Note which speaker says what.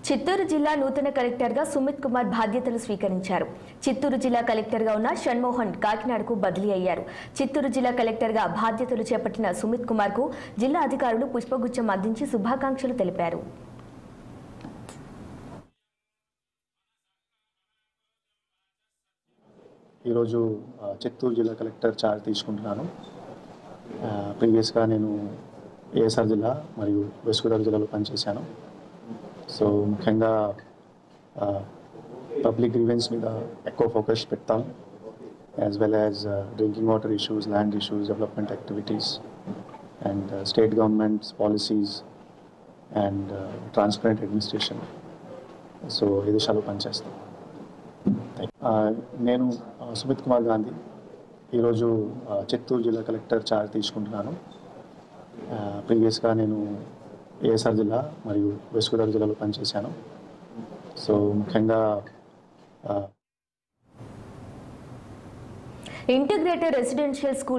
Speaker 1: చిత్తూరు జిల్లా నూతన కలెక్టర్గా సుమిత్ కుమార్ బాధ్యతలు స్వీకరించారు చిత్తూరు జిల్లా కలెక్టర్గా ఉన్న షణ్మోహన్ కాకినాడకు బదిలీ అయ్యారు చిత్తూరు జిల్లా కలెక్టర్గా బాధ్యతలు చేపట్టిన సుమిత్ కుమార్కు జిల్లా అధికారులు పుష్పగుచ్చం అందించి శుభాకాంక్షలు తెలిపారు
Speaker 2: ఈరోజు ఆ, చిత్తూరు జిల్లా కలెక్టర్ చార్జ్ తీసుకుంటున్నాను ఆ, ప్రీవియస్గా నేను ఏఎస్ఆర్ జిల్లా మరియు వెస్ట్ గోదావరి జిల్లాలో పనిచేశాను సో ముఖ్యంగా ఆ, పబ్లిక్ గ్రీవెన్స్ మీద ఎక్కువ ఫోకస్ పెడతాం as well as drinking water issues land issues development activities and state governments policies and transparent administration so ఈ దిశలో పనిచేస్తాం ఆ, నేను ఆ, సుమిత్ కుమార్ గాంధీ ఈరోజు ఆ, చిత్తూరు జిల్లా కలెక్టర్ చార్జ్ తీసుకుంటున్నాను ఆ, ప్రీవియస్గా నేను ఏఎస్ఆర్ జిల్లా మరియు వెస్ట్ గోదావరి జిల్లాలో పనిచేశాను సో ముఖ్యంగా ఆ,
Speaker 1: ఇంటిగ్రేటెడ్ రెసిడెన్షియల్ స్కూల్